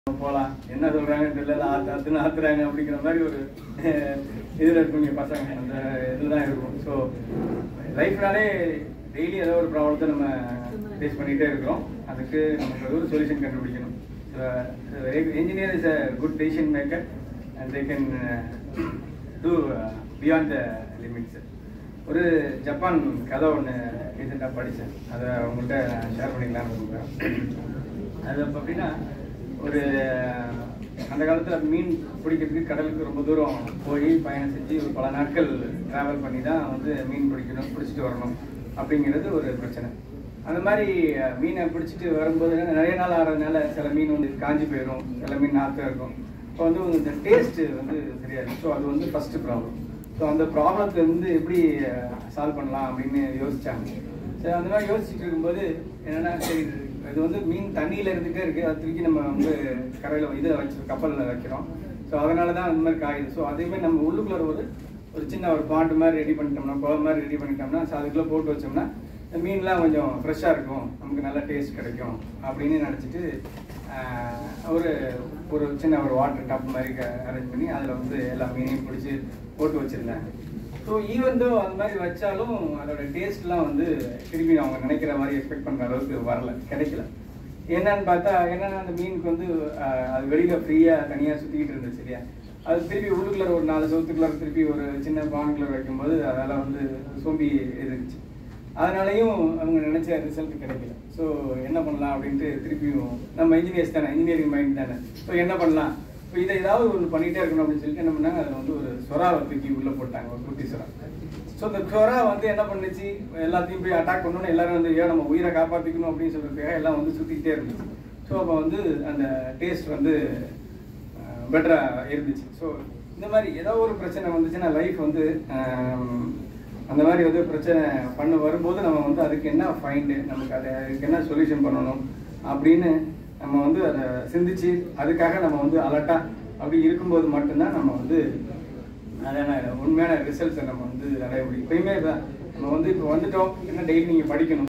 போகலாம் என்ன சொல்றாங்கன்னு தெரியல ஆத்து ஆத்துன்னு ஆத்துறாங்க அப்படிங்கிற மாதிரி ஒரு அஹ், இதுல இருக்குங்க பசங்க அந்த இதுல தான் இருக்கும் ஸோ லைஃப்னாலே டெய்லி ஏதோ ஒரு ப்ராப்ளத்தை நம்ம ஃபேஸ் பண்ணிகிட்டே இருக்கிறோம் அதுக்கு நமக்கு ஏதோ ஒரு சொல்யூஷன் கண்டுபிடிக்கணும் engineer is a good decision maker and they can do beyond the limits ஒரு ஜப்பான் கதை ஒன்று ரீசெண்டாக படித்தேன் அதை உங்கள்கிட்ட ஷேர் பண்ணிக்கலாம்னு விரும்புகிறேன் அது அப்ப அப்படின்னா ஒரு அந்த காலத்தில் மீன் பிடிக்கிறதுக்கு கடலுக்கு ரொம்ப தூரம் போய் பயணம் செஞ்சு ஒரு பல நாட்கள் ட்ராவல் பண்ணி தான் வந்து மீன் பிடிக்கணும் பிடிச்சிட்டு வரணும் அப்படிங்கிறது ஒரு பிரச்சனை அந்த மாதிரி அஹ், மீனை பிடிச்சிட்டு வரும்போது என்னன்னா, நிறைய நாள் ஆகிறதுனால சில மீன் வந்து காஞ்சி போயிடும் சில மீன் நாற்றம் இருக்கும் இப்போ வந்து இந்த டேஸ்ட்டு வந்து தெரியாது ஸோ அது வந்து ஃபஸ்ட்டு ப்ராப்ளம் ஸோ அந்த ப்ராப்ளத்தை வந்து எப்படி சால்வ் பண்ணலாம் அப்படின்னு யோசிச்சாங்க சரி அந்த மாதிரி யோசிச்சுட்டு இருக்கும்போது என்னன்னா சரி இது- இது வந்து மீன் தண்ணியில இருந்துட்டே இருக்கு அது தூக்கி நம்ம வந்து கரையில இதில் வச்சு கப்பலில் வைக்கிறோம் ஸோ அதனால தான் அந்த மாதிரி காயுது ஸோ அதே மாதிரி நம்ம உள்ளுக்குள்ள ஒரு ஒரு சின்ன ஒரு பாண்டு மாதிரி ரெடி பண்ணிட்டோம்னா குளம் மாதிரி ரெடி பண்ணிட்டோம்னா ஸோ அதுக்குள்ளே போட்டு வச்சோம்னா இந்த மீன்லாம் கொஞ்சம் ஃப்ரெஷ்ஷாக இருக்கும் நமக்கு நல்ல டேஸ்ட் கிடைக்கும் அப்படின்னு நினச்சிட்டு ஒரு ஒரு சின்ன ஒரு வாட்டர் டாப் மாதிரி அரேஞ்ச் பண்ணி அதில் வந்து எல்லா மீனையும் பிடிச்சி போட்டு வச்சுருந்தேன் ஸோ ஈவன் தோ அந்த மாதிரி வச்சாலும் அதோட டேஸ்ட்லாம் வந்து திருப்பி அவங்க நினைக்கிற மாதிரி எக்ஸ்பெக்ட் பண்ணுற அளவுக்கு வரல கிடைக்கல என்னன்னு பார்த்தா என்னன்னா அந்த மீனுக்கு வந்து ஆஹ், அது வெளியில் ஃப்ரீயாக தனியாக சுற்றிக்கிட்டு இருந்துச்சு இல்லையா அது திருப்பி உள்ளுக்குள்ள ஒரு நாலு சவுத்துக்குள்ள திருப்பி ஒரு சின்ன பானுக்குள்ள வைக்கும்போது அதெல்லாம் வந்து சோம்பி இருந்துச்சு அதனாலையும் அவங்க நினைச்ச ரிசல்ட் கிடைக்கல ஸோ என்ன பண்ணலாம் அப்படின்ட்டு திருப்பியும் நம்ம இன்ஜினியர்ஸ் தானே இன்ஜினியரிங் மைண்ட் தானே ஸோ என்ன பண்ணலாம் இப்போ இதை ஏதாவது ஒன்று பண்ணிட்டே இருக்கணும் அப்படின்னு சொல்லிட்டு என்ன பண்ணாங்க அதில் வந்து ஒரு சொராவை தூக்கி உள்ளே போட்டாங்க ஒரு குட்டி சொரா ஸோ இந்த சொரா வந்து என்ன பண்ணுச்சு எல்லாத்தையும் போய் அட்டாக் பண்ணணும் எல்லாரும் வந்து ஏன் நம்ம உயிரை காப்பாற்றிக்கணும் அப்படின்னு சொல்றதுக்காக எல்லாம் வந்து சுற்றிக்கிட்டே இருந்துச்சு ஸோ அப்போ வந்து அந்த டேஸ்ட் வந்து பெட்டராக இருந்துச்சு ஸோ இந்த மாதிரி ஏதோ ஒரு பிரச்சனை வந்துச்சுன்னா லைஃப் வந்து ஆம், அந்த மாதிரி வந்து பிரச்சனை பண்ண வரும்போது நம்ம வந்து அதுக்கு என்ன ஃபைண்டு நமக்கு அதை அதுக்கு என்ன சொல்யூஷன் பண்ணணும் அப்படின்னு நம்ம வந்து அதை சிந்திச்சு அதுக்காக நம்ம வந்து அலர்ட்டாக அப்படி இருக்கும்போது மட்டும்தான் நம்ம வந்து அதான உண்மையான ரிசல்ட்ஸை நம்ம வந்து அடைய முடியும் எப்பயுமே இதான். நம்ம வந்து இப்போ வந்துட்டோம் என்ன டெய்லி நீங்கள் படிக்கணும்